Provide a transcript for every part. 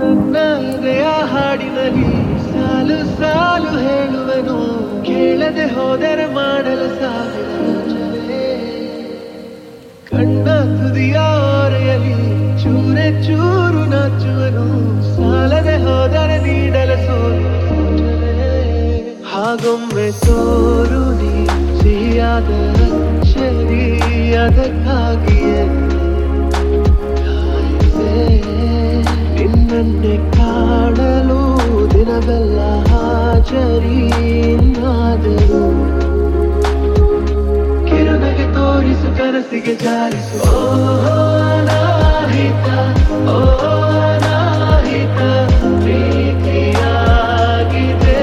ನನ್ನ ಹೃದಯ ಹಾಡಿನಲ್ಲಿ ಸಾಲು ಸಾಲು ಹೇಳುವೆನು ಕೇಳದೆ ಹೋದರೆ ಮಾಡಲು ಸಾವಿರ ಯೋಚನೆ ಕಣ್ಣ ತುದಿಯ ಓರೆಯಲಿ ಚೂರೆ ಚೂರು ನಾಚುವನು ಸಾಲದೆ ಹೋದರೆ ನೀಡಲು ಸೋಲು ಸೂಚನೆ ಹಾಗೊಮ್ಮೆ ತೋರು ನೀ ಸಿಹಿಯಾದ ಅಕ್ಷರಿ ಅದಕ್ಕಾಗಿಯೇ ಕಾಯುವೆ ನಿನ್ನನ್ನೇ ಕಾಣಲು ದಿನವೆಲ್ಲ ಹಾಜರಿ ಇನ್ನಾದರೂ ಕಿರಣಗೆ ತೋರಿಸು ಕನಸಿಗೆ ಜಾರಿಸು ಓ ಅನಾಹಿತ ಓ ಅನಾಹಿತ ಪ್ರೀತಿಯಾಗಿದೆ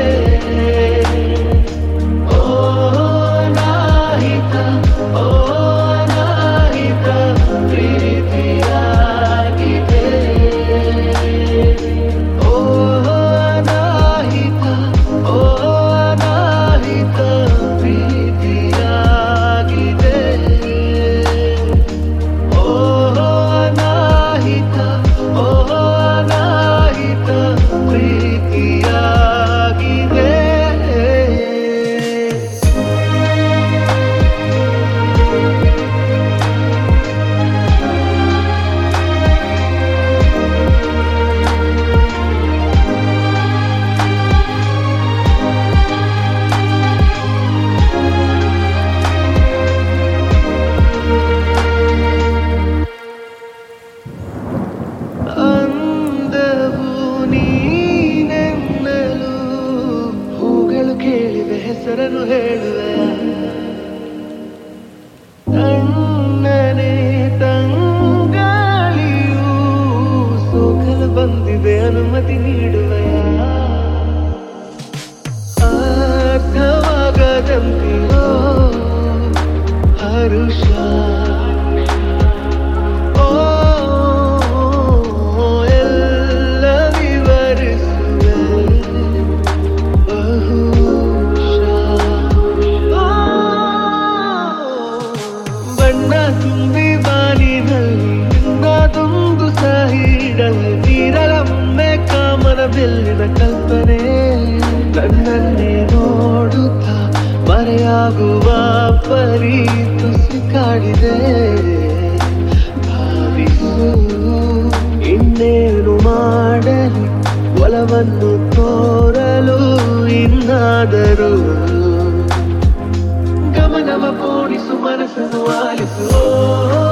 ಓ ಅನಾಹಿತ ಓ ಅನಾಹಿತ ಪ್ರೀತಿಯಾಗಿದೆ ಓ ಅನಾಹಿತ ಓ ಅನಾಹಿತ ಪ್ರೀತಿಯಾಗಿದೆ ಓ ಅನಾಹಿತ ಓ ಅನಾಹಿತ ಪ್ರೀತಿಯಾಗಿದೆ ಅಂದವು ನೀನೆನ್ನಲು ಹೂಗಳು ಕೇಳಿವೆ ಹೆಸರನ್ನು ಹೇಳುವೆ ತಣ್ಣನೆ ತಂಗಾಳಿಯು ಸೋಕಲು ಬಂದಿದೆ ಅನುಮತಿ ನೀಡುವೆಯ ಅರ್ಥವಾಗದಂತಿರೋ ಹರುಷ ಓ ಎಲ್ಲ ವಿವರಿಸುವೆ ಬಹುಶಃ ಓ, ಬಣ್ಣ ತುಂಬಿ ಬಾನಿನಲ್ಲಿ ನಿನ್ನದೊಂದು ಸಹಿಡಲು ನೀರಲೊಮ್ಮೆ ಕಾಮನ ಬೆಲ್ಲಿನ ಕಲ್ಪನೆ ನನ್ನನ್ನೇ ನೋಡುತ್ತಾ ಮರೆಯಾಗುವ ಪರಿ ತುಸಿ ಕಾಡಿದೆ ಭಾವಿಸು ಇನ್ನೇನು ಮಾಡಲಿ ಒಲವನ್ನು ತೋರಲು ಇನ್ನಾದರೂ ಗಮನವ ಪೋಣಿಸು ಮನಸ್ಸನ್ನು ಆಲಿಸು ಓ